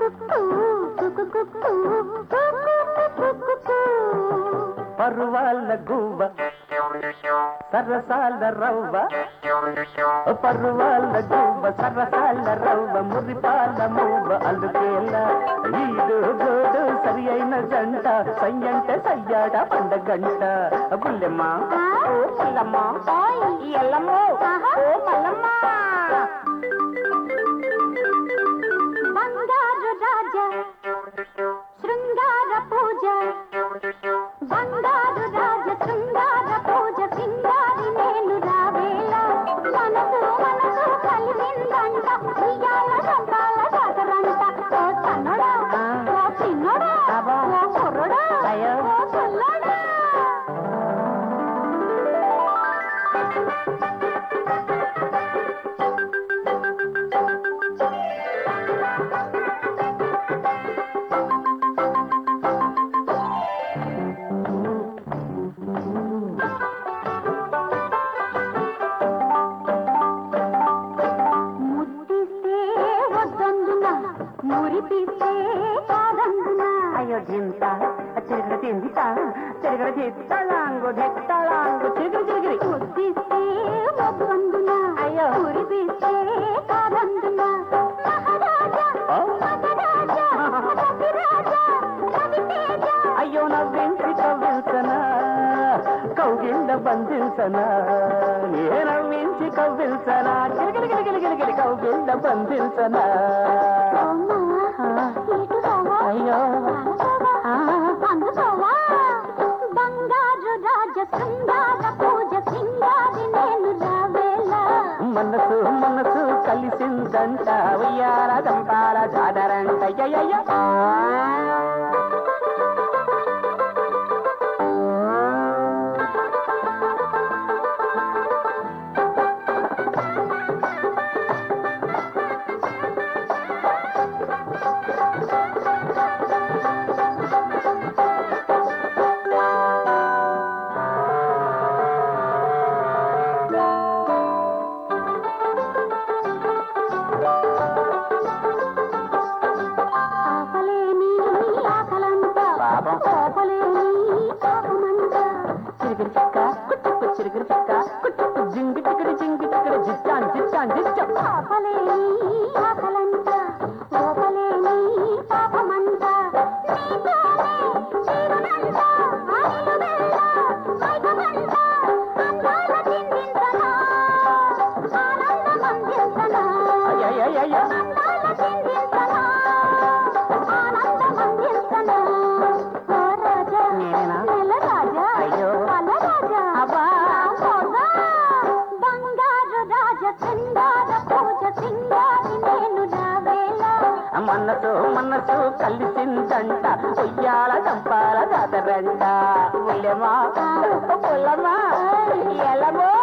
పరువాళ్ళ గువ్వ సరసాల రవ్వ పరువాళ్ళ గువ్వ సరసాల రవ్వ మురిపాల మువ్వ అల్లుకేల ఈడు గోడు సరి అయిన జంట సయ్యంటే సయ్యాడ పండగంట బుల్లెమ్మ ఓ పుల్లమ్మ ఈ ఎల్లమ్మ ఓ మల్లమ్మ బంగారు రాజా శృంగార పూజ బంగారు రాజ శృంగార పూజ సింగారి నేను రావేళ మనసు మనసు కలిసిందంట ఉయ్యాల సంతాల జాతరంట ఓ సన్నడా ఓ చిన్నడా అబ్బా. ఓ కుర్రడా అయ్యో. ఓ పుల్లడా ముద్దిస్తే వద్దందున మురిపిస్తే కాదందున అయ్యో జింత చిరుగుడు చింత చిరుగుడు చిత్తలాంగు దిత్తలాంగు చిగురు చిరుగురి ముద్దిస్తే వద్దందున అయ్యో. మురిపిస్తే కాదందున మహారాజా ఆ? మహారాజా రవిరాజా రవితేజ అయ్యో నవ్వించి కవ్వించనా కౌగిళ్ళ బంధించనా ఏ నవ్వించి కవ్వించనా గిలిగిలిగిలిగిలిగిలి కౌగిళ్ళ బంధించనా అమ్మా, ఇటు రావా? అయ్యో. అందుకోవా? అందుకోవా? బంగారు రాజ శృంగార పూజ సింగారి నేను రావేళ మనసు మనసు కలిసిందంట ఉయ్యాల దంపాల జాదరంట అయ్యయ్య. ఆపలేని ఆకలంట పాపం. ఆపలేని పాపమంట చిరిగిరి చిక్క కుట్టుకు చిరిగిరి చిక్క కుట్టుకు జింగి చిక్కడి జింగి చిక్కడి జిచ్చాన్ జిచ్చాన్ జిచ్చం ఆపలేని ఆకలంట ఓపలేని పాపమంట నీతోనే చీరునంట ఆయిలు వెళ్ళ మైకమంట అందాల చిందించనా ఆనందం అందించనా అయ్యయ్యయ్య అందాల చిందించనా ఆనందం అందించనా ఓ రాజా నేనేనా? నెల రాజా అయ్యో. పల రాజా అబ్బా. రామోదా. బంగారు రాజ సింగార పూజ సింగారి నేను రావేళ మనసు మనసు కలిసిందంట ఉయ్యాల దంపాల జాతరంట ఉల్లెమా పుల్లమా ఎలమో